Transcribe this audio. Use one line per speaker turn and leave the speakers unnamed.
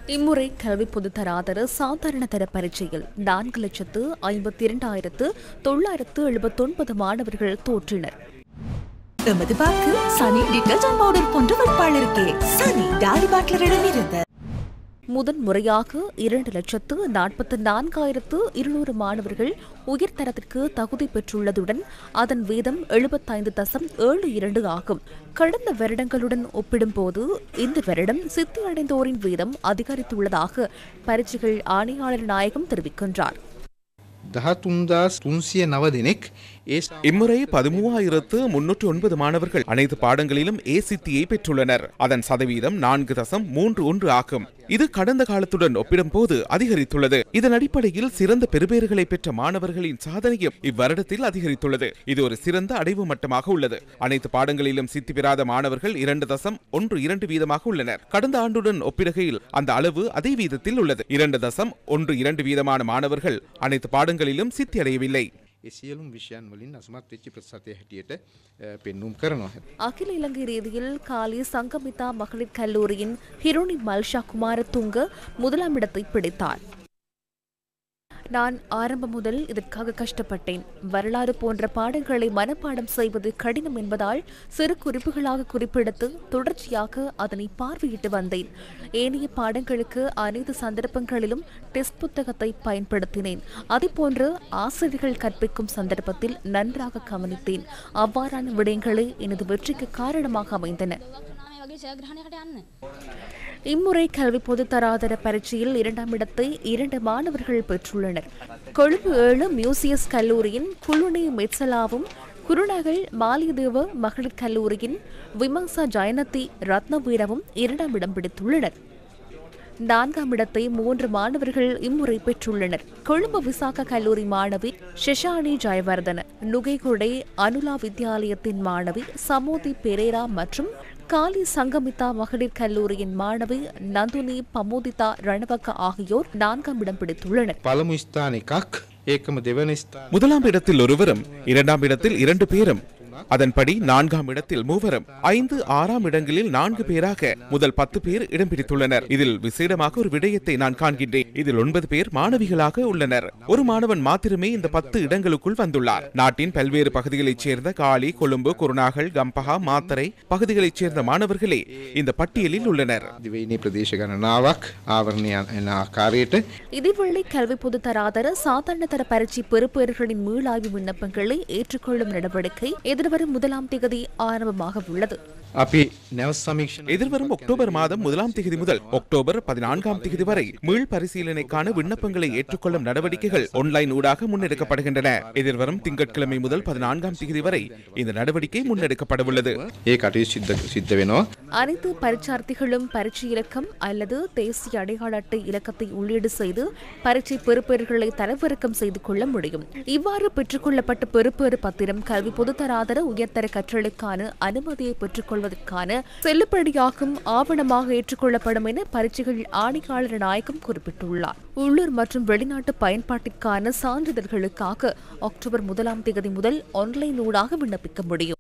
இம்முறை கல்வி பொதுத்தராதர சாதாரண தர பரீட்சையில் நான்கு லட்சத்து ஐம்பத்தி இரண்டாயிரத்து தொள்ளாயிரத்து எழுபத்தொன்பது மாணவர்கள் தோற்றினர்
எமது வாக்கு சனி டிட்டர்ஜென்ட் பவுடர் போன்ற வேட்பாளருக்கே சனி டாடி பாட்லரிடமிருந்து
முதன் முறையாக இரண்டு லட்சத்து நாற்பத்து நான்காயிரத்து இருநூறு மாணவர்கள் உயர்தரத்திற்கு தகுதி பெற்றுள்ளதுடன் அதன் வீதம் எழுபத்தைந்து தசம் ஏழு இரண்டு ஆகும் கடந்த வருடங்களுடன் ஒப்பிடும்போது இந்த வருடம் சித்தியடைந்தோரின் வீதம் அதிகரித்துள்ளதாக பரீட்சைகள் ஆணையாளர் நாயகம் தெரிவிக்கின்றார்
දහතුන්දස් තුන්සිය නව දෙනෙක් ඒ
இம்முறை பதிமூவாயிரத்து முன்னூற்று ஒன்பது மாணவர்கள் அனைத்து பாடங்களிலும் ஏசித்தியை பெற்றுள்ளனர் அதன் சதவீதம் நான்கு தசம் மூன்று ஒன்று ஆகும் இது கடந்த காலத்துடன் ஒப்பிடும்போது அதிகரித்துள்ளது இதன் அடிப்படையில் சிறந்த பெறுபேறுகளை பெற்ற மாணவர்களின் சாதனையும் இவ்வருடத்தில் அதிகரித்துள்ளது இது ஒரு சிறந்த அடைவு மட்டமாக உள்ளது அனைத்து பாடங்களிலும் சித்தி பெறாத மாணவர்கள் இரண்டு தசம் ஒன்று இரண்டு வீதமாக உள்ளனர் கடந்த ஆண்டுடன் ஒப்பிடுகையில் அந்த அளவு அதே வீதத்தில் உள்ளது இரண்டு தசம் ஒன்று இரண்டு வீதமான மாணவர்கள் அனைத்து பாடங்களிலும் சித்தி அடையவில்லை
ඒ සියලුම් විෂයන් වලින් අසමත් වෙච්චි ප්‍රතිශතය හැටියට අ, පෙන්නුම් කරනවා.
அகில இலங்கை ரீதியில் காலி சங்கமிதா மகளிர் கல்லூரியின் ஹிரோனி மல்ஷா குமாரதுங்க முதலாம் இடத்தை பிடித்தார் நான் ஆரம்பம் முதல் இதற்காக கஷ்டப்பட்டேன் வரலாறு போன்ற பாடங்களை மனப்பாடம் செய்வது கடினம் என்பதால் சிறு குறிப்புகளாக குறிப்பெடுத்து தொடர்ச்சியாக அதனை பார்வையிட்டு வந்தேன் ஏனைய பாடங்களுக்கு அனைத்து சந்தர்ப்பங்களிலும் டெஸ்ட் புத்தகத்தை பயன்படுத்தினேன் அதேபோன்று ஆசிரியர்கள் கற்பிக்கும் சந்தர்ப்பத்தில் நன்றாக கவனித்தேன் அவ்வாறான விடயங்களே எனது வெற்றிக்கு காரணமாக அமைந்தன
මේ වගේ ජයග්‍රහණයකට යන්න.
இம்முறை கல்வி பொதுத்தராதர பரீட்சையில் இரண்டாம் இடத்தை இரண்டு மாணவர்கள் பெற்றுள்ளனர் கொழும்பு ஏழு மியூசியஸ் கல்லூரியின் குலுனி மெட்சலாவும் குருநகல் மாலியதேவ மகளிர் கல்லூரியின் விமர்சா ஜெயனதி ரத்னவீரவும் இரண்டாம் இடம் பிடித்துள்ளனர் நான்காம் இடத்தை மூன்று மாணவர்கள் இம்முறை பெற்றுள்ளனர் கொழும்பு விசாகா கல்லூரி மாணவி ஷெஷானி ஜெயவர்தன நுகைகுடை அனுலா வித்யாலயத்தின் மாணவி சமோதி பெரேரா மற்றும் காலி சங்கமிதா மகளிர் கல்லூரியின் மாணவி நந்துனி பமோதிதா ரணவக்க ஆகியோர் நான்காம் இடம் பிடித்துள்ளனர்
පළමු ස්ථාන එකක් ඒකම දෙවන ස්ථාන
முதலாம் இடத்தில் ஒருவரும் இரண்டாம் இடத்தில் இரண்டு பேரும் அதன்படி நான்காம் இடத்தில் மூவரும் ஐந்து ஆறாம் இடங்களில் நான்கு பேராக முதல் பத்து பேர் இடம் பிடித்துள்ளனர் இதில் விசேடமாக ஒரு விடயத்தை நான் காண்கின்றேன் இதில் ஒன்பது பேர் மாணவிகளாக உள்ளனர் ஒரு மாணவன் மாத்திரமே இந்த பத்து இடங்களுக்குள் வந்துள்ளார் நாட்டின் பல்வேறு பகுதிகளைச் சேர்ந்த காலி கொழும்பு குருநாகல் கம்பஹா மாத்தரை பகுதிகளைச் சேர்ந்த மாணவர்களே இந்த பட்டியலில் உள்ளனர்
දිවයිනේ ප්‍රදේශ ගණනාවක් ආවරණය එන ආකාරයට
இதேவேளை கல்வி பொதுத்தராதர சாதாரண தர பரீட்சை பெறுபேறுகளின் மீளாய்வு விண்ணப்பங்களை ஏற்றுக்கொள்ளும் நடவடிக்கை எதிர்வரும் முதலாம் தேதி ஆரம்பமாக உள்ளது
අපි නැවස් සමීක්ෂණ
எதிர்வரும் அக்டோபர் மாதம் முதலாம் தேதி முதல் அக்டோபர் பதினான்காம் தேதி வரை மீள் பரிசீலனைக்கான விண்ணப்பங்களை ஏற்றுக்கொள்ளும் நடவடிக்கைகள் ஆன்லைன் ஊடாக முன்னெடுக்கப்படுகின்றன எதிர்வரும் திங்கட்கிழமை முதல் பதினான்காம் தேதி வரை இந்த நடவடிக்கை முன்னெடுக்கப்படவுள்ளது
ඒ කටයුතු සිද්ධ සිද්ධ වෙනවා.
அனைத்து பரீட்சார்த்திகளும் பரீட்சை இலக்கம் அல்லது தேசிய அடையாள அட்டை இலக்கத்தை உள்ளீடு செய்து பரீட்சை பெறுபேறுகளை தரவிறக்கம் செய்து கொள்ள முடியும் இவ்வாறு பெற்றுக்கொள்ளப்பட்ட பெறுபேறு பத்திரம் கல்வி பொதுத்தராதர உயர்தர கற்றலுக்கான அனுமதியை பெற்றுக்கொள்வதற்கான செல்லுபடியாகும் ஆவணமாக ஏற்றுக்கொள்ளப்படும் என பரீட்சைகள் ஆணையாளர் நாயகம் குறிப்பிட்டுள்ளார் உள்ளூர் மற்றும் வெளிநாட்டு பயன்பாட்டிற்கான சான்றிதழ்களுக்காக அக்டோபர் முதலாம் தேதி முதல் ஆன்லைன் ஊடாக விண்ணப்பிக்க முடியும்